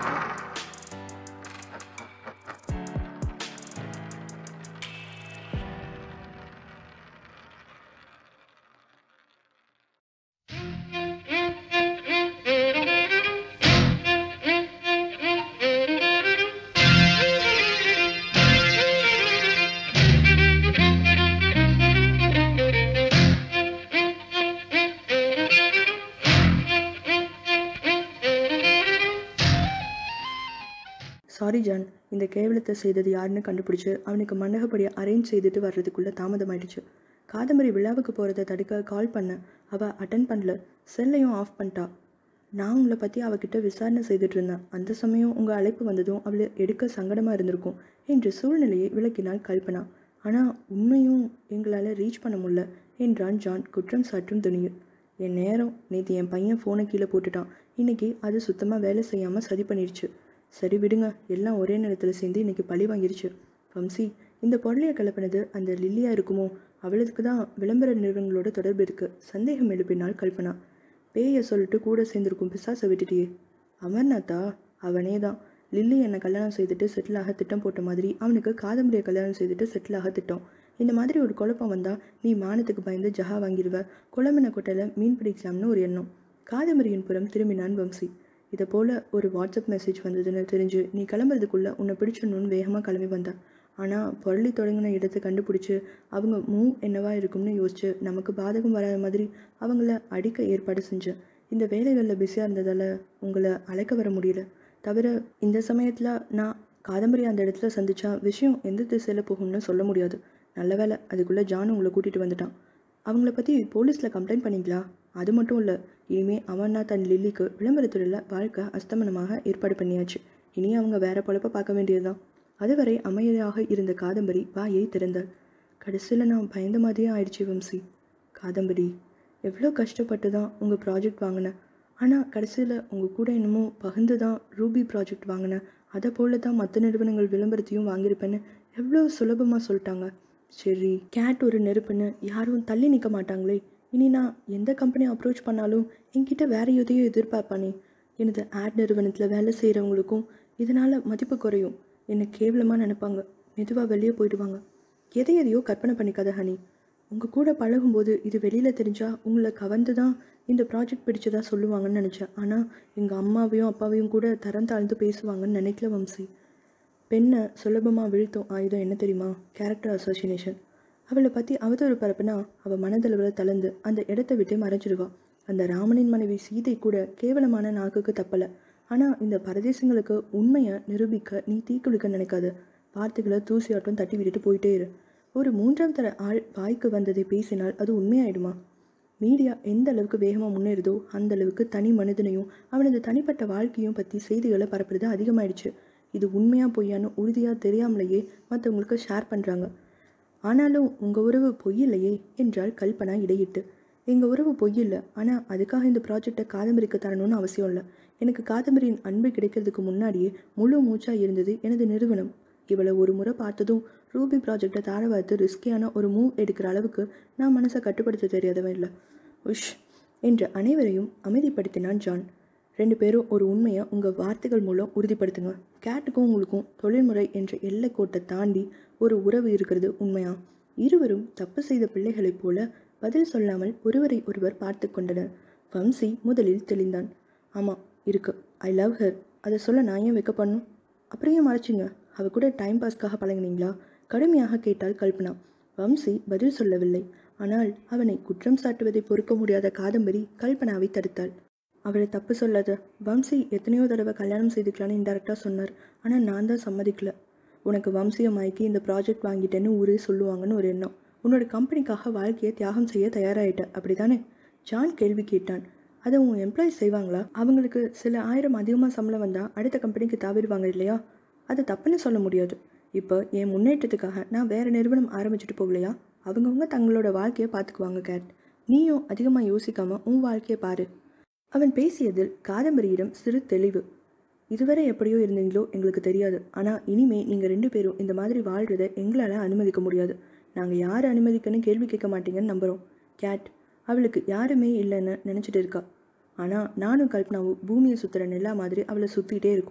sorry John இந்த கேவலத்தை செய்தது யாருன்னு கண்டுபிடிச்சு அவனுக்கு மண்டகப்படியை அரேஞ்ச் செய்துட்டு வர்றதுக்குள்ளே தாமதமாயிடுச்சு காதம்பரி விழாவுக்கு போகிறத தடுக்க கால் பண்ண அவள் அட்டன் பண்ணல செல்லையும் ஆஃப் பண்ணிட்டா நான் உங்களை பற்றி அவகிட்ட விசாரணை செய்துட்டு இருந்தேன் அந்த சமயம் உங்கள் அழைப்பு வந்ததும் அவளை எடுக்க சங்கடமாக இருந்திருக்கும் என்று சூழ்நிலையை விளக்கினாள் கல்பனா ஆனால் உண்மையும் எங்களால் ரீச் பண்ண முடியல என்றான் ஜான் குற்றம் சாட்டும் துணியில் என் நேரம் நேற்று என் பையன் ஃபோனை கீழே போட்டுட்டான் இன்னைக்கு அது சுத்தமாக வேலை செய்யாமல் சரி பண்ணிடுச்சு சரி விடுங்க எல்லாம் ஒரே நேரத்தில் சேர்ந்து இன்னைக்கு பழி வாங்கிருச்சு வம்சி இந்த பொருளையை கிளப்பினது அந்த லில்லியா இருக்குமோ அவளுக்கு தான் விளம்பர நிறுவனங்களோட தொடர்பு இருக்கு சந்தேகம் எழுப்பினாள் கல்பனா பேயை சொல்லிட்டு கூட சேர்ந்திருக்கும் பிசாசை விட்டுட்டியே அமர்நாத்தா அவனே தான் லில்லி என்னை கல்யாணம் செய்துட்டு செட்டில் ஆக திட்டம் போட்ட மாதிரி அவனுக்கு காதம்பரியை கல்யாணம் செய்துட்டு செட்டில் ஆக திட்டம் இந்த மாதிரி ஒரு குழப்பம் வந்தால் நீ மானத்துக்கு பயந்து ஜஹா வாங்கிடுவ குழம்பின கொட்டையில் மீன் பிடிக்கலாம்னு ஒரு எண்ணம் காதம்பரியின் புறம் திரும்பினான் வம்சி இதை போல் ஒரு வாட்ஸ்அப் மெசேஜ் வந்ததுன்னு தெரிஞ்சு நீ கிளம்புறதுக்குள்ளே உன்னை பிடிச்சிடணும்னு வேகமாக கிளம்பி வந்தா ஆனால் பொருளி தொடங்கின இடத்தை கண்டுபிடிச்சி அவங்க மூவ் என்னவா இருக்கும்னு யோசிச்சு நமக்கு பாதகம் வராத மாதிரி அவங்கள அடிக்க ஏற்பாடு செஞ்சேன் இந்த வேலைகளில் பிஸியாக இருந்ததால் உங்களை அழைக்க வர முடியல தவிர இந்த சமயத்தில் நான் காதம்பரி அந்த இடத்துல சந்திச்சா விஷயம் எந்த திசையில் போகும்னு சொல்ல முடியாது நல்ல வேலை அதுக்குள்ளே ஜான் உங்களை கூட்டிகிட்டு வந்துட்டான் அவங்கள பற்றி போலீஸில் கம்ப்ளைண்ட் பண்ணிங்களா அது மட்டும் இல்லை இனிமே அமர்நாத் அண்ட் லில்லிக்கு விளம்பரத்துறையில் வாழ்க்கை அஸ்தமனமாக ஏற்பாடு பண்ணியாச்சு இனி அவங்க வேற பொழப்ப பார்க்க வேண்டியதுதான் அதுவரை அமைதியாக இருந்த காதம்பரி வாயை திறந்தாள் கடைசியில் நான் பயந்த மாதிரியே ஆயிடுச்சு வம்சி காதம்பரி எவ்வளோ கஷ்டப்பட்டு தான் உங்கள் ப்ராஜெக்ட் வாங்கினேன் ஆனால் கடைசியில் உங்கள் கூட என்னமோ பகிர்ந்து தான் ரூபி ப்ராஜெக்ட் வாங்கினேன் அதை போல தான் மற்ற நிறுவனங்கள் விளம்பரத்தையும் வாங்கியிருப்பேன்னு எவ்வளோ சுலபமாக சொல்லிட்டாங்க சரி கேட் ஒரு நெருப்புன்னு யாரும் தள்ளி நிற்க மாட்டாங்களே இனி நான் எந்த கம்பெனி அப்ரோச் பண்ணாலும் என்கிட்ட வேற எதையும் எதிர்பார்ப்பானே எனது ஆட் நிறுவனத்தில் வேலை செய்கிறவங்களுக்கும் இதனால் மதிப்பு குறையும் என்னை கேவலமாக நினைப்பாங்க மெதுவாக வெளியே போயிடுவாங்க எதை எதையோ கற்பனை பண்ணிக்காத ஹனி உங்கள் கூட பழகும்போது இது வெளியில் தெரிஞ்சால் உங்களை கவர்ந்து தான் இந்த ப்ராஜெக்ட் பிடிச்சதா சொல்லுவாங்கன்னு நினச்சேன் ஆனால் எங்கள் அம்மாவையும் அப்பாவையும் கூட தரம் தாழ்ந்து பேசுவாங்கன்னு நினைக்கல வம்சி பெண்ணை சுலபமாக வீழ்த்தும் ஆயுதம் என்ன தெரியுமா கேரக்டர் அசோசினேஷன் அவளை பற்றி அவதூறு பரப்புனா அவள் மனதளவில் தளர்ந்து அந்த இடத்த விட்டு மறைஞ்சிடுவா அந்த ராமனின் மனைவி சீதை கூட கேவலமான நாக்குக்கு தப்பலை ஆனால் இந்த பரதேசங்களுக்கு உண்மையை நிரூபிக்க நீ தீக்குளிக்க நினைக்காத வார்த்தைகளை தூசியாட்டம் தட்டி விட்டுட்டு போயிட்டே இரு ஒரு மூன்றாம் தர ஆள் வாய்க்கு வந்ததை பேசினால் அது உண்மையாயிடுமா மீடியா எந்த அளவுக்கு வேகமாக முன்னேறுதோ அந்த அளவுக்கு தனி மனிதனையும் அவனது தனிப்பட்ட வாழ்க்கையும் பற்றி செய்திகளை பரப்புறது அதிகமாயிடுச்சு இது உண்மையாக பொய்யான்னு உறுதியாக தெரியாமலேயே மற்றவங்களுக்கு ஷேர் பண்ணுறாங்க ஆனாலும் உங்கள் உறவு பொய் இல்லையே என்றால் கல்பனா இடையிட்டு எங்கள் உறவு பொய் இல்லை ஆனால் அதுக்காக இந்த ப்ராஜெக்டை காதம்பரிக்கு தரணும்னு அவசியம் இல்லை எனக்கு காதம்பரியின் அன்பு கிடைக்கிறதுக்கு முன்னாடியே முழு மூச்சாக இருந்தது எனது நிறுவனம் இவளை ஒரு முறை பார்த்ததும் ரூபி ப்ராஜெக்டை தார பார்த்து ரிஸ்கியான ஒரு மூவ் எடுக்கிற அளவுக்கு நான் மனசை கட்டுப்படுத்த தெரியாதவன் இல்லை உஷ் என்று அனைவரையும் அமைதிப்படுத்தினான் ஜான் ரெண்டு பேரும் ஒரு உண்மையை உங்கள் வார்த்தைகள் மூலம் உறுதிப்படுத்துங்க கேட்டுக்கும் உங்களுக்கும் தொழில்முறை என்ற எல்லைக்கோட்டை தாண்டி ஒரு உறவு இருக்கிறது உண்மையா இருவரும் தப்பு செய்த பிள்ளைகளைப் போல பதில் சொல்லாமல் ஒருவரை ஒருவர் பார்த்து கொண்டனர் வம்சி முதலில் தெளிந்தான் ஆமாம் இருக்கு ஐ லவ் ஹர் அதை சொல்ல நான் ஏன் வைக்க பண்ணும் அப்படியே மறைச்சிங்க அவ கூட டைம் பாஸ்க்காக பழகினீங்களா கடுமையாக கேட்டாள் கல்பனா வம்சி பதில் சொல்லவில்லை ஆனால் அவனை குற்றம் சாட்டுவதை பொறுக்க முடியாத காதம்பரி கல்பனாவை தடுத்தாள் அவளை தப்பு சொல்லாத வம்சி எத்தனையோ தடவை கல்யாணம் செய்துக்கலான்னு இன்டெரக்டாக சொன்னார் ஆனால் நான் தான் சம்மதிக்கல உனக்கு வம்சியை மயக்கி இந்த ப்ராஜெக்ட் வாங்கிட்டேன்னு ஊரே சொல்லுவாங்கன்னு ஒரு எண்ணம் உன்னோட கம்பெனிக்காக வாழ்க்கையை தியாகம் செய்ய தயாராகிட்ட அப்படிதானே ஜான் கேள்வி கேட்டான் அதை உன் எம்ப்ளாயிஸ் செய்வாங்களா அவங்களுக்கு சில ஆயிரம் அதிகமாக சம்பளம் வந்தால் அடுத்த கம்பெனிக்கு தாவிடுவாங்க இல்லையா அது தப்புன்னு சொல்ல முடியாது இப்போ என் முன்னேற்றத்துக்காக நான் வேறு நிறுவனம் ஆரம்பிச்சுட்டு போகலையா அவங்கவுங்க தங்களோட வாழ்க்கையை பார்த்துக்குவாங்க கேட் நீயும் அதிகமாக யோசிக்காம உன் வாழ்க்கையை பாரு அவன் பேசியதில் காதம்பரியிடம் சிறு தெளிவு இதுவரை எப்படியோ இருந்தீங்களோ எங்களுக்கு தெரியாது ஆனால் இனிமே நீங்கள் ரெண்டு பேரும் இந்த மாதிரி வாழ்கிறத எங்களால் அனுமதிக்க முடியாது நாங்கள் யார் அனுமதிக்கன்னு கேள்வி கேட்க மாட்டீங்கன்னு நம்புகிறோம் கேட் அவளுக்கு யாருமே இல்லைன்னு நினச்சிட்டு இருக்கா ஆனால் நானும் கல்பனாவும் பூமியை சுற்றுற நிலா மாதிரி அவளை சுற்றிட்டே இருக்கோம்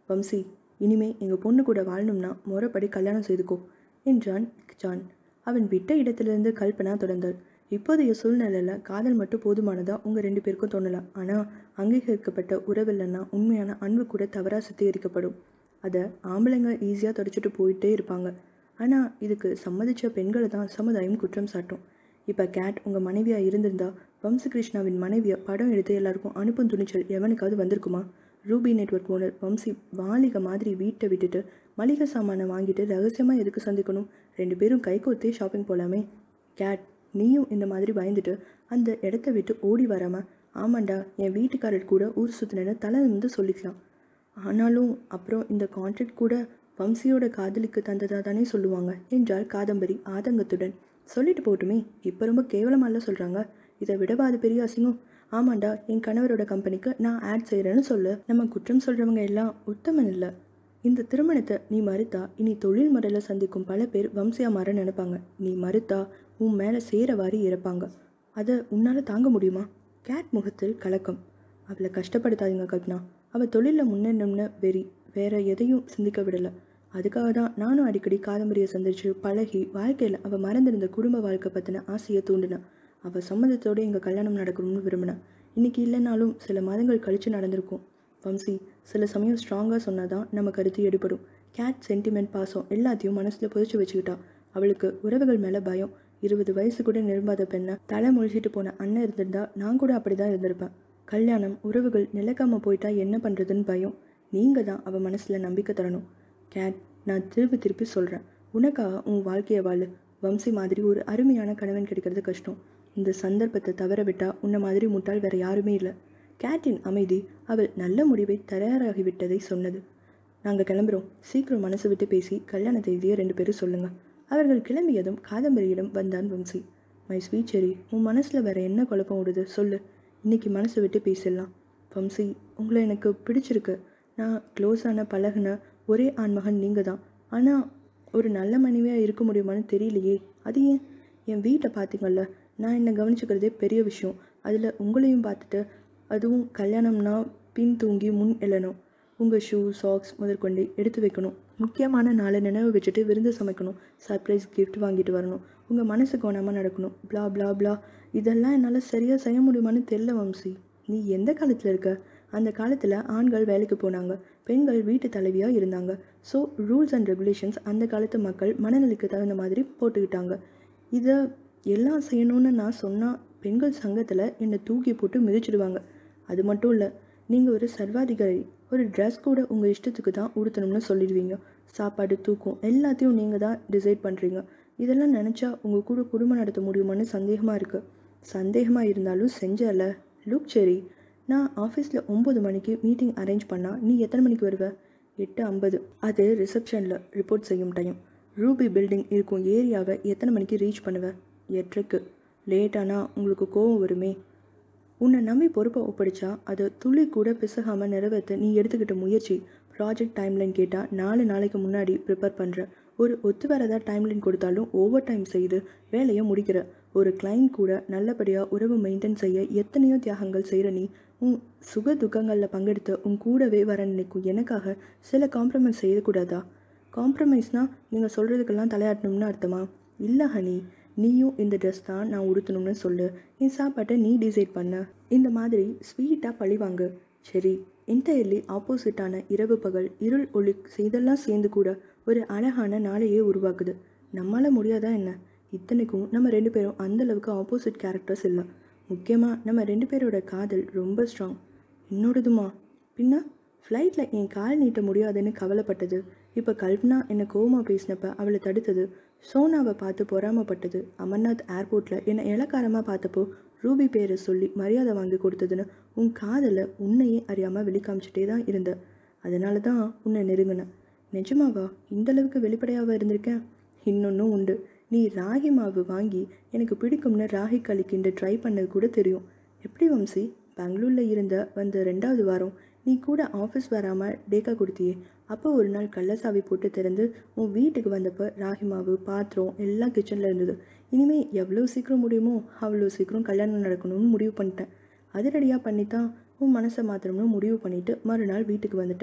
வம்சி இனிமே எங்கள் பொண்ணு கூட வாழணும்னா முறைப்படி கல்யாணம் செய்துக்கோ என்றான் ஜான் அவன் விட்ட இடத்திலிருந்து கல்பனா தொடர்ந்தாள் இப்போதைய சூழ்நிலையில் காதல் மட்டும் போதுமானதா உங்கள் ரெண்டு பேருக்கும் தோணலாம் ஆனால் அங்கீகரிக்கப்பட்ட உறவில்லைன்னா உண்மையான அன்பு கூட தவறாக சுத்திகரிக்கப்படும் அதை ஆம்பளைங்க ஈஸியாக தொடச்சிட்டு போயிட்டே இருப்பாங்க ஆனால் இதுக்கு சம்மதிச்ச பெண்களை தான் சமுதாயம் குற்றம் சாட்டும் இப்போ கேட் உங்கள் மனைவியாக இருந்திருந்தா வம்சகிருஷ்ணாவின் மனைவியை படம் எடுத்து எல்லாருக்கும் அனுப்பும் துணிச்சல் எவனுக்காவது வந்திருக்குமா ரூபி நெட்வொர்க் ஓனர் வம்சி வாலிக மாதிரி வீட்டை விட்டுட்டு மளிகை சாமானை வாங்கிட்டு ரகசியமாக எதுக்கு சந்திக்கணும் ரெண்டு பேரும் கைகோர்த்தே ஷாப்பிங் போகலாமே கேட் நீயும் இந்த மாதிரி பயந்துட்டு அந்த இடத்த விட்டு ஓடி வராம ஆமாண்டா என் வீட்டுக்காரர் கூட ஊர் சுற்றினேன்னு தலை வந்து சொல்லிக்கலாம் ஆனாலும் அப்புறம் இந்த கான்ட்ராக்ட் கூட வம்சியோட காதலிக்கு தந்ததா தானே சொல்லுவாங்க என்றாள் காதம்பரி ஆதங்கத்துடன் சொல்லிட்டு போட்டுமே இப்போ ரொம்ப கேவலமால சொல்கிறாங்க இதை விடவா அது பெரிய அசிங்கம் ஆமாண்டா என் கணவரோட கம்பெனிக்கு நான் ஆட் செய்கிறேன்னு சொல்லு நம்ம குற்றம் சொல்கிறவங்க எல்லாம் உத்தமன் இல்லை இந்த திருமணத்தை நீ மறுத்தா இனி தொழில் முறையில் சந்திக்கும் பல பேர் வம்சியா மாற நினைப்பாங்க நீ மறுத்தா உன் மேலே சேர வாரி இறப்பாங்க அதை உன்னால் தாங்க முடியுமா கேட் முகத்தில் கலக்கம் அவளை கஷ்டப்படுத்தாதீங்க கல்பனா அவள் தொழிலில் முன்னேறணும்னு வெறி வேற எதையும் சிந்திக்க விடலை அதுக்காக தான் நானும் அடிக்கடி காதம்பரியை சந்திச்சு பழகி வாழ்க்கையில் அவள் மறந்திருந்த குடும்ப வாழ்க்கை பற்றின ஆசையை தூண்டினேன் அவள் சம்மதத்தோடு எங்கள் கல்யாணம் நடக்கணும்னு விரும்பினேன் இன்னைக்கு இல்லைனாலும் சில மாதங்கள் கழித்து நடந்திருக்கும் வம்சி சில சமயம் ஸ்ட்ராங்காக சொன்னால் தான் நம்ம கருத்து எடுபடும் கேட் சென்டிமெண்ட் பாசம் எல்லாத்தையும் மனசில் புதைச்சி வச்சுக்கிட்டா அவளுக்கு உறவுகள் மேலே பயம் இருபது வயசு கூட நிரம்பாத பெண்ணை தலை முழிச்சிட்டு போன அண்ணன் இருந்திருந்தா நான் கூட அப்படி தான் இருந்திருப்பேன் கல்யாணம் உறவுகள் நிலைக்காம போயிட்டா என்ன பண்ணுறதுன்னு பயம் நீங்கள் தான் அவள் மனசில் நம்பிக்கை தரணும் கேட் நான் திருப்பி திருப்பி சொல்கிறேன் உனக்காக உன் வாழ்க்கையை வாழு வம்சி மாதிரி ஒரு அருமையான கணவன் கிடைக்கிறது கஷ்டம் இந்த சந்தர்ப்பத்தை தவற விட்டா உன்னை மாதிரி முட்டாள் வேற யாருமே இல்லை கேட்டின் அமைதி அவள் நல்ல முடிவை தயாராகிவிட்டதை சொன்னது நாங்கள் கிளம்புறோம் சீக்கிரம் மனசு விட்டு பேசி கல்யாண தேதியை ரெண்டு பேரும் சொல்லுங்க அவர்கள் கிளம்பியதும் காதம்பரியிடம் வந்தான் வம்சி மை ஸ்வீட் செரி உன் மனசில் வேற என்ன குழப்பம் ஓடுது சொல்லு இன்னைக்கு மனசு விட்டு பேசிடலாம் வம்சி உங்களை எனக்கு பிடிச்சிருக்கு நான் க்ளோஸான பழகுன ஒரே ஆண்மகன் நீங்கள் தான் ஆனால் ஒரு நல்ல மனைவியாக இருக்க முடியுமான்னு தெரியலையே அது ஏன் என் வீட்டை பார்த்தீங்கல்ல நான் என்னை கவனிச்சுக்கிறதே பெரிய விஷயம் அதில் உங்களையும் பார்த்துட்டு அதுவும் கல்யாணம்னா பின் தூங்கி முன் எழணும் உங்கள் ஷூ சாக்ஸ் முதற்கொண்டு எடுத்து வைக்கணும் முக்கியமான நாளை நினைவு வச்சுட்டு விருந்து சமைக்கணும் சர்ப்ரைஸ் gift வாங்கிட்டு வரணும் உங்கள் மனசு கவனமாக நடக்கணும் blah blah blah இதெல்லாம் என்னால் சரியாக செய்ய முடியுமான்னு தெரியல வம்சி நீ எந்த காலத்தில் இருக்க அந்த காலத்தில் ஆண்கள் வேலைக்கு போனாங்க பெண்கள் வீட்டு தலைவியாக இருந்தாங்க ஸோ ரூல்ஸ் அண்ட் ரெகுலேஷன்ஸ் அந்த காலத்து மக்கள் மனநிலைக்கு தகுந்த மாதிரி போட்டுக்கிட்டாங்க இதை எல்லாம் செய்யணும்னு நான் சொன்னால் பெண்கள் சங்கத்தில் என்னை தூக்கி போட்டு மிதிச்சிடுவாங்க அது மட்டும் இல்லை நீங்கள் ஒரு சர்வாதிகாரி ஒரு ட்ரெஸ் கூட உங்கள் இஷ்டத்துக்கு தான் உடுத்தணும்னு சொல்லிடுவீங்க சாப்பாடு தூக்கம் எல்லாத்தையும் நீங்கள் தான் டிசைட் பண்ணுறீங்க இதெல்லாம் நினச்சா உங்கள் கூட குடும்பம் நடத்த முடியுமான்னு சந்தேகமாக இருக்குது சந்தேகமாக இருந்தாலும் செஞ்சல லுக் சரி நான் ஆஃபீஸில் ஒம்பது மணிக்கு மீட்டிங் அரேஞ்ச் பண்ணால் நீ எத்தனை மணிக்கு வருவ எட்டு ஐம்பது அது ரிசப்ஷனில் ரிப்போர்ட் செய்யும் டைம் ரூபி பில்டிங் இருக்கும் ஏரியாவை எத்தனை மணிக்கு ரீச் பண்ணுவ எட்டரைக்கு லேட்டானா உங்களுக்கு கோவம் வருமே உன்னை நம்பி பொறுப்பை ஒப்படைச்சா அதை துளி கூட பிசகாமல் நிறைவேற்ற நீ எடுத்துக்கிட்ட முயற்சி ப்ராஜெக்ட் டைம்லைன் கேட்டால் நாலு நாளைக்கு முன்னாடி ப்ரிப்பேர் பண்ணுற ஒரு ஒத்து வரதா டைம்லைன் கொடுத்தாலும் ஓவர் டைம் செய்து வேலையை முடிக்கிற ஒரு கிளைண்ட் கூட நல்லபடியாக உறவு மெயின்டைன் செய்ய எத்தனையோ தியாகங்கள் செய்கிற நீ உன் சுக துக்கங்களில் பங்கெடுத்து உன் கூடவே வர நினைக்கும் எனக்காக சில காம்ப்ரமைஸ் செய்யக்கூடாதா காம்ப்ரமைஸ்னால் நீங்கள் சொல்கிறதுக்கெல்லாம் தலையாட்டணும்னு அர்த்தமா இல்லை ஹனி நீயும் இந்த ட்ரெஸ் தான் நான் உடுத்தணும்னு சொல்லு என் சாப்பாட்டை நீ டிசைட் பண்ண இந்த மாதிரி ஸ்வீட்டாக பழிவாங்கு சரி என்டையர்லி ஆப்போசிட்டான இரவு பகல் இருள் ஒளி இதெல்லாம் சேர்ந்து கூட ஒரு அழகான நாளையே உருவாக்குது நம்மளால் முடியாதா என்ன இத்தனைக்கும் நம்ம ரெண்டு பேரும் அந்த அளவுக்கு ஆப்போசிட் கேரக்டர்ஸ் இல்லை முக்கியமாக நம்ம ரெண்டு பேரோட காதல் ரொம்ப ஸ்ட்ராங் என்னோடதுமா பின்ன ஃப்ளைட்டில் என் கால் நீட்ட முடியாதுன்னு கவலைப்பட்டது இப்போ கல்பனா என்னை கோவமா பேசினப்ப அவளை தடுத்தது சோனாவை பார்த்து பொறாமப்பட்டது அமர்நாத் ஏர்போர்ட்டில் என்னை இலக்காரமாக பார்த்தப்போ ரூபி பேரை சொல்லி மரியாதை வாங்கி கொடுத்ததுன்னு உன் காதலை உன்னையே அறியாமல் வெளிக்காமிச்சிட்டே தான் இருந்த அதனால தான் உன்னை நெருங்கினேன் நிஜமாவா இந்த அளவுக்கு வெளிப்படையாக இருந்திருக்கேன் இன்னொன்றும் உண்டு நீ ராகி மாவு வாங்கி எனக்கு பிடிக்கும்னு ராகி களிக்கிண்டு ட்ரை பண்ணது கூட தெரியும் எப்படி வம்சி பெங்களூரில் இருந்த வந்த ரெண்டாவது வாரம் நீ கூட ஆஃபீஸ் வராமல் டேக்கா கொடுத்தியே அப்போ ஒரு நாள் கள்ளசாவி போட்டு திறந்து உன் வீட்டுக்கு வந்தப்போ ராகி மாவு பாத்திரம் எல்லாம் கிச்சனில் இருந்தது இனிமே எவ்வளோ சீக்கிரம் முடியுமோ அவ்வளோ சீக்கிரம் கல்யாணம் நடக்கணும்னு முடிவு பண்ணிட்டேன் அதிரடியாக பண்ணித்தான் உன் மனசை மாத்திரம்னு முடிவு பண்ணிட்டு மறுநாள் வீட்டுக்கு வந்துட்டேன்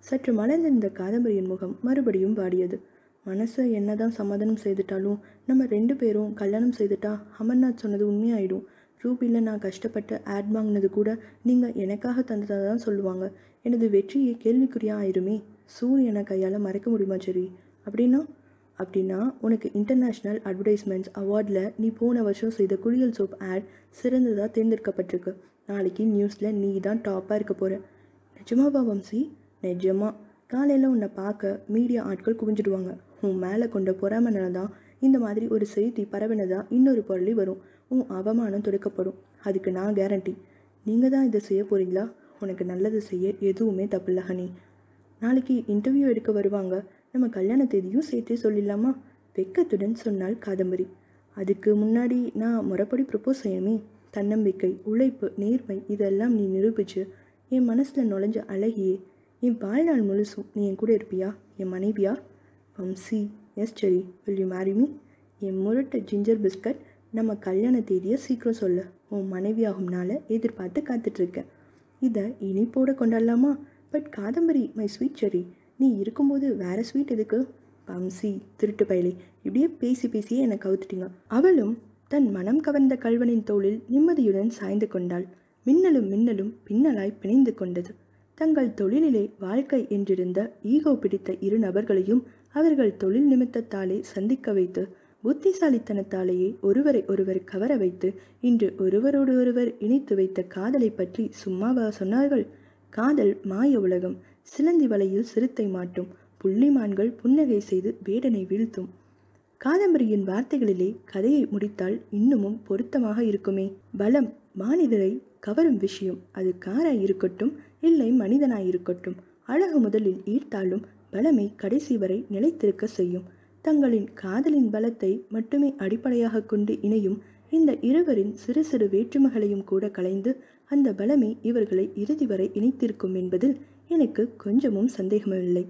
சற்று மலர்ந்திருந்த காதம்பரியின் முகம் மறுபடியும் வாடியது மனசை என்னதான் சமாதானம் செய்துட்டாலும் நம்ம ரெண்டு பேரும் கல்யாணம் செய்துட்டா அமர்நாத் சொன்னது உண்மையாயிடும் ரூபியில் நான் கஷ்டப்பட்டு ஆட் வாங்கினது கூட நீங்கள் எனக்காக தந்ததாக தான் சொல்லுவாங்க எனது வெற்றியை கேள்விக்குறியா ஆயிருமே சூரியனை கையால் மறைக்க முடியுமா சரி அப்படின்னா அப்படின்னா உனக்கு இன்டர்நேஷ்னல் அட்வர்டைஸ்மெண்ட்ஸ் அவார்டில் நீ போன வருஷம் செய்த குளியல் சோப் ஆட் சிறந்ததாக தேர்ந்தெடுக்கப்பட்டிருக்கு நாளைக்கு நியூஸில் நீ தான் டாப்பாக இருக்க போகிற நிஜமாவா வம்சி நிஜமா காலையில் உன்னை பார்க்க மீடியா ஆட்கள் குவிஞ்சிடுவாங்க உன் மேலே கொண்ட பொறாமனால தான் இந்த மாதிரி ஒரு செய்தி பரவினதா இன்னொரு பொருளி வரும் உன் அவமானம் துடைக்கப்படும் அதுக்கு நான் கேரண்டி நீங்கள் தான் இதை செய்ய போகிறீங்களா உனக்கு நல்லது செய்ய எதுவுமே தப்பில்ல ஹனி நாளைக்கு இன்டர்வியூ எடுக்க வருவாங்க நம்ம கல்யாண தேதியும் சேர்த்தே சொல்லிடலாமா வெக்கத்துடன் சொன்னாள் காதம்பரி அதுக்கு முன்னாடி நான் முறைப்படி ப்ரப்போஸ் செய்யணுமே தன்னம்பிக்கை உழைப்பு நேர்மை இதெல்லாம் நீ நிரூபிச்சு என் மனசில் நுழைஞ்ச அழகியே என் வாழ்நாள் முழுசும் நீ என் கூட இருப்பியா என் மனைவியா வம்சி எஸ் சரி வில் யூ மேரி மீ என் முரட்டு ஜிஞ்சர் பிஸ்கட் நம்ம கல்யாண தேதியை சீக்கிரம் சொல்ல உன் மனைவியாகும் நாளை எதிர்பார்த்து காத்துட்ருக்கேன் இதை இனிப்போட கொண்டாடலாமா but Kadambari my sweet cherry நீ இருக்கும்போது வேற ஸ்வீட் எதுக்கு வம்சி திருட்டு பயலே இப்படியே பேசி பேசியே என்னை கவுத்துட்டீங்க அவளும் தன் மனம் கவர்ந்த கல்வனின் தோளில் நிம்மதியுடன் சாய்ந்து கொண்டாள் மின்னலும் மின்னலும் பின்னலாய் பிணைந்து கொண்டது தங்கள் தொழிலிலே வாழ்க்கை என்றிருந்த ஈகோ பிடித்த இரு நபர்களையும் அவர்கள் தொழில் நிமித்தத்தாலே சந்திக்க வைத்து புத்திசாலித்தனத்தாலேயே ஒருவரை ஒருவர் கவர வைத்து இன்று ஒருவரோடு ஒருவர் இணைத்து வைத்த காதலை பற்றி சும்மாவா சொன்னார்கள் காதல் மாய உலகம் சிலந்தி வலையில் சிறுத்தை மாட்டும் புள்ளிமான்கள் புன்னகை செய்து வேடனை வீழ்த்தும் காதம்பரியின் வார்த்தைகளிலே கதையை முடித்தால் இன்னமும் பொருத்தமாக இருக்குமே பலம் மானிடரை கவரும் விஷயம் அது காராய் இருக்கட்டும் இல்லை மனிதனாய் இருக்கட்டும் அழகு முதலில் ஈர்த்தாலும் பலமை கடைசி வரை நிலைத்திருக்க செய்யும் தங்களின் காதலின் பலத்தை மட்டுமே அடிப்படையாக கொண்டு இணையும் இந்த இருவரின் சிறு சிறு வேற்றுமைகளையும் கூட கலைந்து அந்த பலமே இவர்களை இறுதி வரை இணைத்திருக்கும் என்பதில் எனக்கு கொஞ்சமும் சந்தேகமில்லை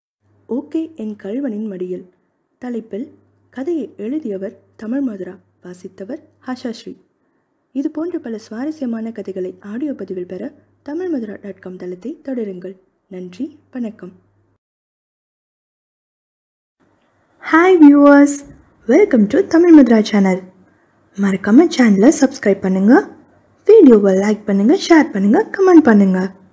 ஓகே என் கல்வனின் மடியில் தலைப்பில் கதையை எழுதியவர் தமிழ் மதுரா வாசித்தவர் ஹாஷாஸ்ரீ இது போன்ற பல சுவாரஸ்யமான கதைகளை ஆடியோ பதிவில் பெற தமிழ் மதுரா டாட் காம் தளத்தை தொடருங்கள் நன்றி வணக்கம் hi viewers welcome to Tamil Mudra channel மறக்காமல் சேனலை சப்ஸ்கிரைப் பண்ணுங்கள் வீடியோவை லைக் பண்ணுங்கள் ஷேர் பண்ணுங்கள் கமெண்ட் பண்ணுங்கள்